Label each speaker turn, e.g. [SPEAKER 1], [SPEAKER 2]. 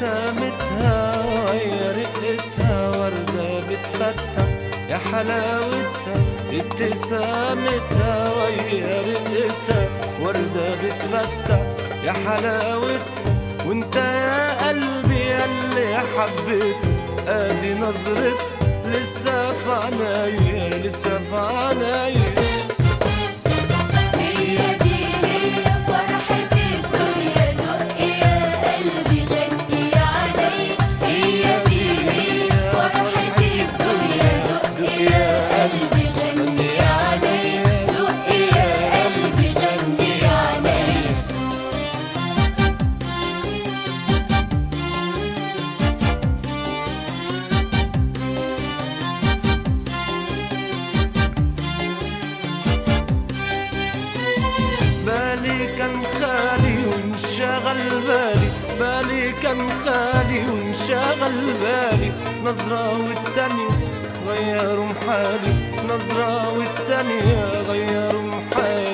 [SPEAKER 1] ابتسامتها ويا رقتها وردة بتفتح يا حلاوتها ابتسامتها ويا رقتها وردة بتفتح يا حلاوتها وانت يا قلبي ياللي حبيت ادي نظرتها لسه في عنايا لسه في عنايا
[SPEAKER 2] هي دي هي فرحة الدنيا دق يا قلبي غني علي هي دي هي فرحة الدنيا دق يا قلبي غني علي دق يا قلبي غني علي
[SPEAKER 1] بالي كان خالي وانشغل بالي بالي كان خالي وانشغل بالي نظرة والتانية غيروا محالي نظرة والتانية غيروا محالي